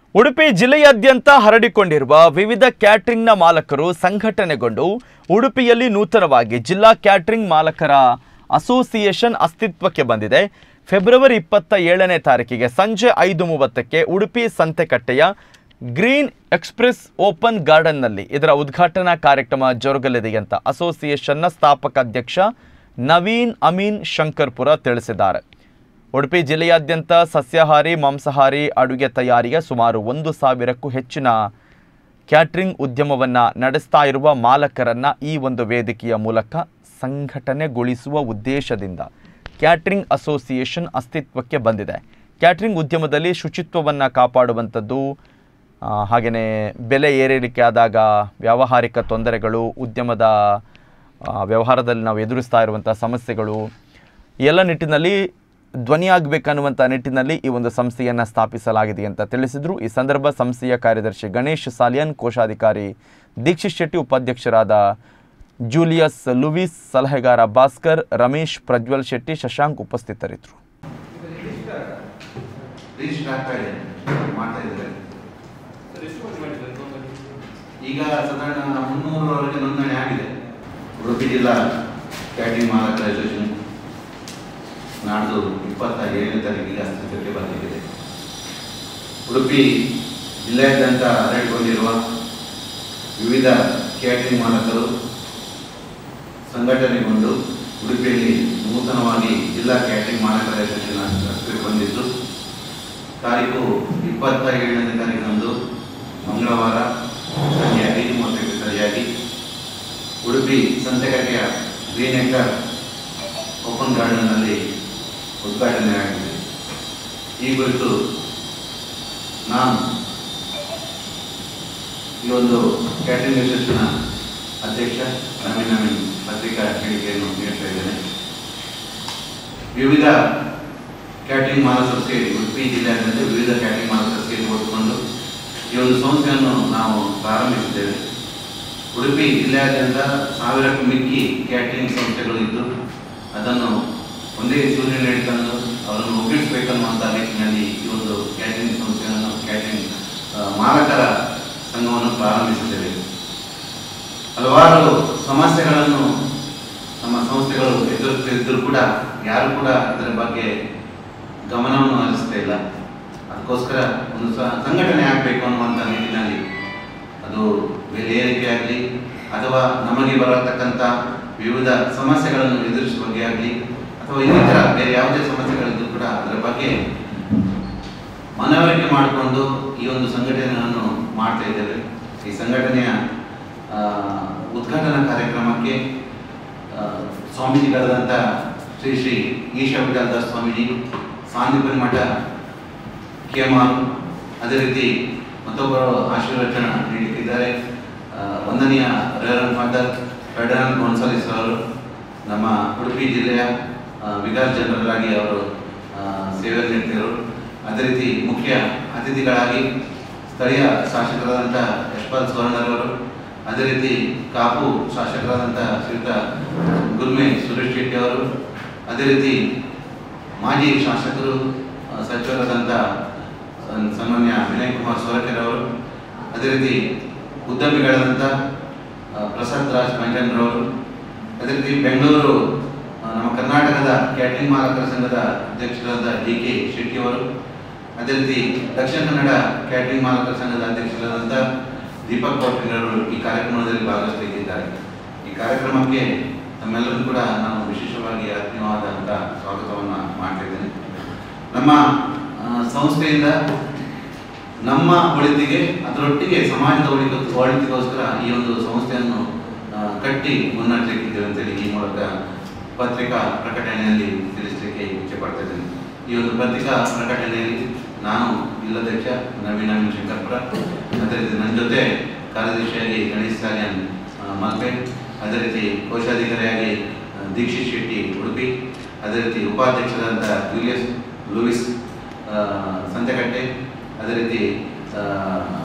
ಉಡುಪಿ ಜಿಲ್ಲೆಯಾದ್ಯಂತ ಹರಡಿಕೊಂಡಿರುವ ವಿವಿಧ ಕ್ಯಾಟರಿಂಗ್ನ ಮಾಲಕರು ಸಂಘಟನೆಗೊಂಡು ಉಡುಪಿಯಲ್ಲಿ ನೂತನವಾಗಿ ಜಿಲ್ಲಾ ಕ್ಯಾಟರಿಂಗ್ ಮಾಲಕರ ಅಸೋಸಿಯೇಷನ್ ಅಸ್ತಿತ್ವಕ್ಕೆ ಬಂದಿದೆ ಫೆಬ್ರವರಿ ಇಪ್ಪತ್ತ ಏಳನೇ ತಾರೀಕಿಗೆ ಸಂಜೆ ಐದು ಮೂವತ್ತಕ್ಕೆ ಉಡುಪಿ ಸಂತೆಕಟ್ಟೆಯ ಗ್ರೀನ್ ಎಕ್ಸ್ಪ್ರೆಸ್ ಓಪನ್ ಗಾರ್ಡನ್ನಲ್ಲಿ ಇದರ ಉದ್ಘಾಟನಾ ಕಾರ್ಯಕ್ರಮ ಜರುಗಲಿದೆ ಅಂತ ಅಸೋಸಿಯೇಷನ್ನ ಸ್ಥಾಪಕ ಅಧ್ಯಕ್ಷ ನವೀನ್ ಅಮೀನ್ ಶಂಕರ್ಪುರ ತಿಳಿಸಿದ್ದಾರೆ ಉಡುಪಿ ಜಿಲ್ಲೆಯಾದ್ಯಂತ ಸಸ್ಯಾಹಾರಿ ಮಾಂಸಾಹಾರಿ ಅಡುಗೆ ತಯಾರಿಯ ಸುಮಾರು ಒಂದು ಸಾವಿರಕ್ಕೂ ಹೆಚ್ಚಿನ ಕ್ಯಾಟ್ರಿಂಗ್ ಉದ್ಯಮವನ್ನು ನಡೆಸ್ತಾ ಇರುವ ಮಾಲಕರನ್ನು ಈ ಒಂದು ವೇದಿಕೆಯ ಮೂಲಕ ಸಂಘಟನೆಗೊಳಿಸುವ ಉದ್ದೇಶದಿಂದ ಕ್ಯಾಟ್ರಿಂಗ್ ಅಸೋಸಿಯೇಷನ್ ಅಸ್ತಿತ್ವಕ್ಕೆ ಬಂದಿದೆ ಕ್ಯಾಟ್ರಿಂಗ್ ಉದ್ಯಮದಲ್ಲಿ ಶುಚಿತ್ವವನ್ನು ಕಾಪಾಡುವಂಥದ್ದು ಹಾಗೆಯೇ ಬೆಲೆ ಏರಿಳಿಕೆ ಆದಾಗ ವ್ಯಾವಹಾರಿಕ ತೊಂದರೆಗಳು ಉದ್ಯಮದ ಆ, ವ್ಯವಹಾರದಲ್ಲಿ ನಾವು ಎದುರಿಸ್ತಾ ಇರುವಂಥ ಸಮಸ್ಯೆಗಳು ಈ ಎಲ್ಲ ನಿಟ್ಟಿನಲ್ಲಿ ಧ್ವನಿಯಾಗಬೇಕನ್ನುವಂಥ ನಿಟ್ಟಿನಲ್ಲಿ ಈ ಒಂದು ಸಂಸ್ಥೆಯನ್ನು ಸ್ಥಾಪಿಸಲಾಗಿದೆ ಅಂತ ತಿಳಿಸಿದರು ಈ ಸಂದರ್ಭ ಸಂಸ್ಥೆಯ ಕಾರ್ಯದರ್ಶಿ ಗಣೇಶ್ ಸಾಲಿಯನ್ ಕೋಶಾಧಿಕಾರಿ ದೀಕ್ಷಿತ್ ಶೆಟ್ಟಿ ಉಪಾಧ್ಯಕ್ಷರಾದ ಜೂಲಿಯಸ್ ಲುವಿಸ್ ಸಲಹೆಗಾರ ಭಾಸ್ಕರ್ ರಮೇಶ್ ಪ್ರಜ್ವಲ್ ಶೆಟ್ಟಿ ಶಶಾಂಕ್ ಉಪಸ್ಥಿತರಿದ್ದರು ರಿಜಿಸ್ಟರ್ ಆಗ್ತಾ ಇದೆ ಮಾಡ್ತಾ ಇದ್ದಾರೆ ಈಗ ಸಾಧಾರಣ ಮುನ್ನೂರವರೆಗೆ ನೋಂದಣಿ ಆಗಿದೆ ಉಡುಪಿ ಜಿಲ್ಲಾ ಕ್ಯಾಟರಿಂಗ್ ಮಾಲಕರ ಅಸೋಸಿಯೇಷನ್ ನಾಡ್ದು ಇಪ್ಪತ್ತ ಏಳನೇ ತಾರೀಕಿಗೆ ಅಸ್ತಿತ್ವಕ್ಕೆ ಬಂದಿದೆ ಉಡುಪಿ ಜಿಲ್ಲೆಯಾದ್ಯಂತ ಹರಡಿಕೊಂಡಿರುವ ವಿವಿಧ ಕ್ಯಾಟರಿಂಗ್ ಮಾಲಕರು ಸಂಘಟನೆಗೊಂಡು ಉಡುಪಿಯಲ್ಲಿ ನೂತನವಾಗಿ ಜಿಲ್ಲಾ ಕ್ಯಾಟರಿಂಗ್ ಮಾಲಕರ ಅಸೋಸಿಯೇಷನ್ ಅಸ್ತಿತ್ವಕ್ಕೆ ಬಂದಿದ್ದು ತಾರೀಕು ಇಪ್ಪತ್ತ ಏಳನೇ ತಾರೀಕಂದು ಮಂಗಳವಾರ ಸಂಜೆ ಐದು ಮೂವತ್ತಕ್ಕೆ ಸರಿಯಾಗಿ ಉಡುಪಿ ಸಂತೆಕಟ್ಟೆಯ ಗ್ರೀನ್ ಎಕರ್ ಓಪನ್ ಗಾರ್ಡನ್ನಲ್ಲಿ ಉದ್ಘಾಟನೆ ಆಗಿದೆ ಈ ಕುರಿತು ನಾನು ಈ ಒಂದು ಕ್ಯಾಟರಿಂಗ್ ಅಸೋಸಿಯೇಷನ್ನ ಅಧ್ಯಕ್ಷ ನವೀನ್ ನವೀನ್ ಪತ್ರಿಕಾ ಹೇಳಿಕೆಯನ್ನು ನೀಡ್ತಾ ಇದ್ದೇನೆ ವಿವಿಧ ಕ್ಯಾಟರಿಂಗ್ ಮಾಲಕರು ಸೇರಿ ಉಡುಪಿ ಜಿಲ್ಲೆಯಾದ್ಯಂತ ವಿವಿಧ ಕ್ಯಾಟರಿಂಗ್ ಮಾಲಕರು ಸೇರಿ ಒಟ್ಟುಕೊಂಡು ಈ ಒಂದು ಸಂಸ್ಥೆಯನ್ನು ನಾವು ಪ್ರಾರಂಭಿಸಿದ್ದೇವೆ ಉಡುಪಿ ಜಿಲ್ಲೆಯಾದ್ಯಂತ ಸಾವಿರಕ್ಕೂ ಮಿಕ್ಕಿ ಕ್ಯಾಟರಿಂಗ್ ಸಂಸ್ಥೆಗಳು ಇದ್ದು ಅದನ್ನು ಒಂದೇ ಸೂರ್ಯನ ಹಿಡಿತಂದು ಅವರನ್ನು ಒಗ್ಗಿಸಬೇಕನ್ನುವಂಥ ನಿಟ್ಟಿನಲ್ಲಿ ಈ ಒಂದು ಕ್ಯಾಟರಿಂಗ್ ಸಂಸ್ಥೆಯನ್ನು ಕ್ಯಾಟರಿಂಗ್ ಆ, ಮಾಲಕರ ಸಂಘವನ್ನು ಪ್ರಾರಂಭಿಸಿದ್ದೇವೆ ಹಲವಾರು ಸಮಸ್ಯೆಗಳನ್ನು ನಮ್ಮ ಸಂಸ್ಥೆಗಳು ಎದುರಿಸ್ತಿದ್ದರೂ ಕೂಡ ಯಾರು ಕೂಡ ಅದರ ಬಗ್ಗೆ ಗಮನವನ್ನು ಹರಿಸ್ತಾ ಇಲ್ಲ ಅದಕ್ಕೋಸ್ಕರ ಒಂದು ಸ ಸಂಘಟನೆ ಆಗಬೇಕು ಅನ್ನುವಂಥ ನಿಟ್ಟಿನಲ್ಲಿ ಅದು ಬೆಲೆ ಏರಿಕೆ ಆಗಲಿ ಅಥವಾ ನಮಗೆ ಬರತಕ್ಕಂಥ ವಿವಿಧ ಸಮಸ್ಯೆಗಳನ್ನು ಎದುರಿಸುವ ಬಗ್ಗೆ ಆಗಲಿ ಅಥವಾ ಇನ್ನಿತರ ಬೇರೆ ಯಾವುದೇ ಸಮಸ್ಯೆಗಳಿದ್ದರೂ ಕೂಡ ಅದರ ಬಗ್ಗೆ ಮನವರಿಕೆ ಮಾಡಿಕೊಂಡು ಈ ಒಂದು ಸಂಘಟನೆಯನ್ನು ಮಾಡ್ತಾ ಇದ್ದೇವೆ ಈ ಸಂಘಟನೆಯ ಆ, ಉದ್ಘಾಟನಾ ಕಾರ್ಯಕ್ರಮಕ್ಕೆ ಆ, ಸ್ವಾಮೀಜಿಗಳಾದಂಥ ಶ್ರೀ ಶ್ರೀ ಈಶ ವಿಠಲದಾಸ್ ಸ್ವಾಮೀಜಿ ಸಾಂದೀಪನಿ ಮಠ ಕೇಮಾರ್ ಅದೇ ರೀತಿ ಮತ್ತೊಬ್ಬರು ಆಶೀರ್ವಚನ ನೀಡುತ್ತಿದ್ದಾರೆ ಆ, ವಂದನೀಯ ರೇರನ್ ಫಾದರ್ ಫೆಡರಲ್ ಗೋನ್ಸಾಲಿಸ್ ಅವರು ನಮ್ಮ ಉಡುಪಿ ಜಿಲ್ಲೆಯ ಆ, ವಿಕಾಸ್ ಜನರಲ್ ಆಗಿ ಅವರು ಆ, ಸೇವೆ ನೀಡ್ತಿದ್ದರು ಅದೇ ರೀತಿ ಮುಖ್ಯ ಅತಿಥಿಗಳಾಗಿ ಸ್ಥಳೀಯ ಶಾಸಕರಾದಂಥ ಯಶ್ಪಾಲ್ ಸುವರ್ಣರವರು ಅದೇ ರೀತಿ ಕಾಪು ಶಾಸಕರಾದಂಥ ಶ್ರೀಯುತ ಗುರ್ಮೆ ಸುರೇಶ್ ಶೆಟ್ಟಿ ಅವರು ಅದೇ ರೀತಿ ಮಾಜಿ ಶಾಸಕರು ಆ, ಸಚಿವರಾದಂಥ ಸನ್- ಸನ್ಮಾನ್ಯ ವಿನಯ್ ಕುಮಾರ್ ಸೋರಕೆರೆ ಅವರು ಅದೇ ರೀತಿ ಉದ್ಯಮಿಗಳಾದಂಥ ಆ, ಪ್ರಸಾದ್ ರಾಜ್ ಮಂಜನ್ರವರು ಅದೇ ರೀತಿ ಬೆಂಗಳೂರು ಆ, ನಮ್ಮ ಕರ್ನಾಟಕದ ಕ್ಯಾಟರಿಂಗ್ ಮಾಲಕರ ಸಂಘದ ಅಧ್ಯಕ್ಷರಾದ ಡಿ ಕೆ ಶೆಟ್ಟಿ ಅವರು ಅದೇ ರೀತಿ ದಕ್ಷಿಣ ಕನ್ನಡ ಕ್ಯಾಟರಿಂಗ್ ಮಾಲಕರ ಸಂಘದ ಅಧ್ಯಕ್ಷರಾದಂಥ ದೀಪಕ್ ಪೌಟ್ರಿನವರು ಈ ಕಾರ್ಯಕ್ರಮದಲ್ಲಿ ಭಾಗವಹಿಸಲಿದ್ದಾರೆ ಈ ಕಾರ್ಯಕ್ರಮಕ್ಕೆ ತಮ್ಮೆಲ್ಲರೂ ಕೂಡ ನಾನು ವಿಶೇಷವಾಗಿ ಆತ್ಮೀಯವಾದಂಥ ಸ್ವಾಗತವನ್ನು ಮಾಡ್ತಿದ್ದೇನೆ ನಮ್ಮ ಆ, ಸಂಸ್ಥೆಯಿಂದ ನಮ್ಮ ಒಳಿತಿಗೆ ಅದರೊಟ್ಟಿಗೆ ಸಮಾಜದ ಒಳಿತ ಒಳಿತಿಗೋಸ್ಕರ ಈ ಒಂದು ಸಂಸ್ಥೆಯನ್ನು ಆ, ಕಟ್ಟಿ ಮುನ್ನಡೆಸಲಿಕ್ಕಿದ್ದೇವೆ ಅಂತೇಳಿ ಈ ಮೂಲಕ ಪತ್ರಿಕಾ ಪ್ರಕಟಣೆಯಲ್ಲಿ ತಿಳಿಸಲಿಕ್ಕೆ ಇಚ್ಛೆ ಪಡ್ತಾ ಇದ್ದೇನೆ ಈ ಒಂದು ಪತ್ರಿಕಾ ಪ್ರಕಟಣೆಯಲ್ಲಿ ನಾನು ಜಿಲ್ಲಾಧ್ಯಕ್ಷ ನವೀನ್ ನವೀನ್ ಶಂಕರ್ಪುರ ಅದೇ ರೀತಿ ನನ್ನ ಜೊತೆ ಕಾರ್ಯದರ್ಶಿಯಾಗಿ ಗಣೇಶ್ ಸಾಲಿಯನ್ ಆ, ಮಲ್ಪೆ ಅದೇ ರೀತಿ ಕೋಶಾಧಿಕಾರಿಯಾಗಿ ಆ, ದೀಕ್ಷಿತ್ ಶೆಟ್ಟಿ ಉಡುಪಿ ಅದೇ ರೀತಿ ಉಪಾಧ್ಯಕ್ಷರಾದಂಥ ಜೂಲಿಯಸ್ ಲೂಯಿಸ್ ಆ, ಸಂತೆಕಟ್ಟೆ ಅದೇ ರೀತಿ ಆ,